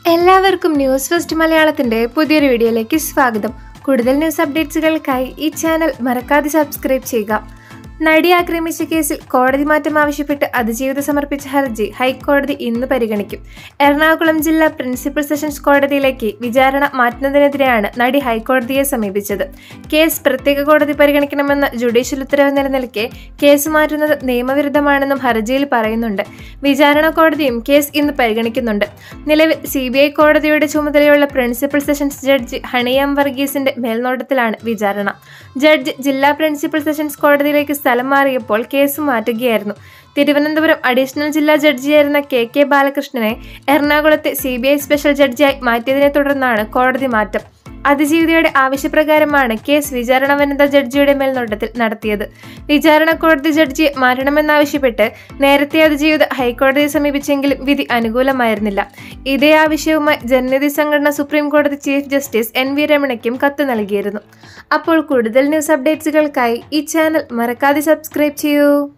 എല്ലാവർക്കും news first മലയാളത്തിന്റെ പുതിയൊരു വീഡിയോയിലേക്ക് സ്വാഗതം കൂടുതൽ ന്യൂസ് അപ്ഡേറ്റ്സുകൾക്കായി ഈ ചാനൽ മറക്കാതെ സബ്സ്ക്രൈബ് ചെയ്യുക നടി ആക്രമിച്ച കേസിൽ കോടതി മാറ്റം ആവശ്യപ്പെട്ട് അതിജീവിത സമർപ്പിച്ച ഹർജി ഹൈക്കോടതി ഇന്ന് പരിഗണിക്കും എറണാകുളം ജില്ലാ പ്രിൻസിപ്പൽ സെഷൻസ് കോടതിയിലേക്ക് വിചാരണ മാറ്റുന്നതിനെതിരെയാണ് നടി ഹൈക്കോടതിയെ സമീപിച്ചത് കേസ് പ്രത്യേക കോടതി പരിഗണിക്കണമെന്ന ജുഡീഷ്യൽ ഉത്തരവ് നിലനിൽക്കെ കേസ് മാറ്റുന്നത് നിയമവിരുദ്ധമാണെന്നും ഹർജിയിൽ പറയുന്നുണ്ട് വിചാരണ കോടതിയും കേസ് ഇന്ന് പരിഗണിക്കുന്നുണ്ട് നിലവിൽ സി ബി ഐ കോടതിയുടെ ചുമതലയുള്ള പ്രിൻസിപ്പൽ സെഷൻസ് ജഡ്ജി ഹണിയാം വർഗീസിന്റെ മേൽനോട്ടത്തിലാണ് വിചാരണ ജഡ്ജ് ജില്ലാ പ്രിൻസിപ്പൽ സെഷൻസ് കോടതിയിലേക്ക് സ്ഥലം മാറിയപ്പോൾ കേസ് മാറ്റുകയായിരുന്നു തിരുവനന്തപുരം അഡീഷണൽ ജില്ലാ ജഡ്ജിയായിരുന്ന കെ കെ ബാലകൃഷ്ണനെ എറണാകുളത്തെ സി ബി ഐ സ്പെഷ്യൽ ജഡ്ജിയായി മാറ്റിയതിനെ തുടർന്നാണ് കോടതി മാറ്റം അതിജീവിതയുടെ ആവശ്യപ്രകാരമാണ് കേസ് വിചാരണ വനിതാ ജഡ്ജിയുടെ മേൽനോട്ടത്തിൽ നടത്തിയത് വിചാരണ കോടതി ജഡ്ജിയെ മാറ്റണമെന്നാവശ്യപ്പെട്ട് നേരത്തെ അതിജീവിത ഹൈക്കോടതിയെ സമീപിച്ചെങ്കിലും വിധി അനുകൂലമായിരുന്നില്ല ഇതേ ആവശ്യവുമായി ജനനിധി സംഘടന സുപ്രീം കോടതി ചീഫ് ജസ്റ്റിസ് എൻ വി രമണയ്ക്കും കത്ത് നൽകിയിരുന്നു അപ്പോൾ കൂടുതൽ ന്യൂസ് അപ്ഡേറ്റ്സുകൾക്കായി ഈ ചാനൽ മറക്കാതെ സബ്സ്ക്രൈബ് ചെയ്യൂ